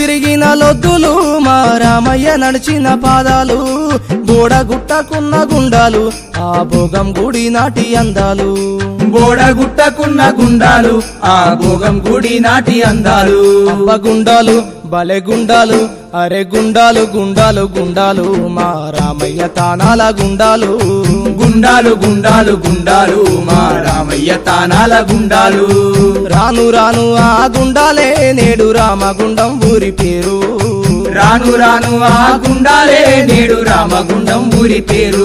తిరిగిన లొద్దులు మా రామయ్య నడిచిన పాదాలు బోడగుట్టకున్న గుండాలు ఆ భోగం గుడి నాటి అందాలు బోడగుట్టకున్న గుండాలు ఆ భోగం గుడి నాటి అందాలు అబ్బ గుండాలు బలె గుండాలు అరే గుండాలు గుండాలు గుండాలు మా రామయ్య తానాల గుండాలు గుండాలు గుండాలు గుండాలు మా రామయ్య తానాల గుండాలు రాను రాను ఆ గుండాలే నేడు రామగుండం ఊరి పేరు రాను రాను ఆ గుండాలే నేడు రామగుండం ఊరి పేరు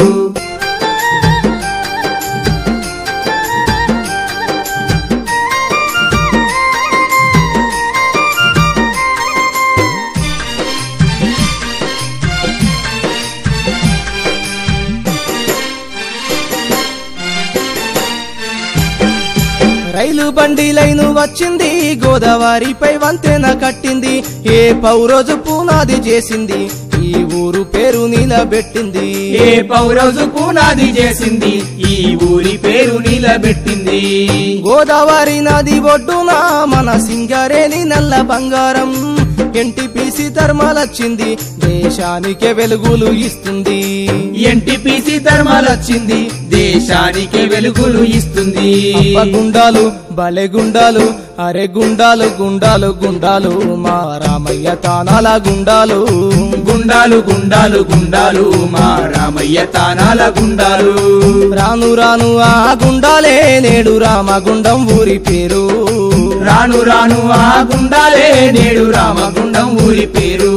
రైలు బండి లైను వచ్చింది గోదావరిపై వంతెన కట్టింది ఏ పౌరోజు పునాది చేసింది ఈ ఊరు పేరు నిలబెట్టింది ఏ పౌరోజు పునాది చేసింది ఈ ఊరి పేరు నిలబెట్టింది గోదావరి నది ఒడ్డున మన సింగరేణి నల్ల బంగారం ఎన్టీపీసీ ధర్మాలొచ్చింది దేశానికే వెలుగులు ఇస్తుంది ఎన్టీపీసీ ధర్మాలొచ్చింది దేశానికి వెలుగులు ఇస్తుంది అబ్బ గుండాలు బలె గుండాలు అరే గుండాలు గుండాలు గుండాలు మా రామయ్య తానాల గుండాలు గుండాలు గుండాలు గుండాలు మా రామయ్య తానాల గుండాలు రాను రాను ఆ గుండాలే నేడు రామగుండం ఊరి పేరు రాను రాను ఆ గుండాలే నేడు రామగుండం ఊరి పేరు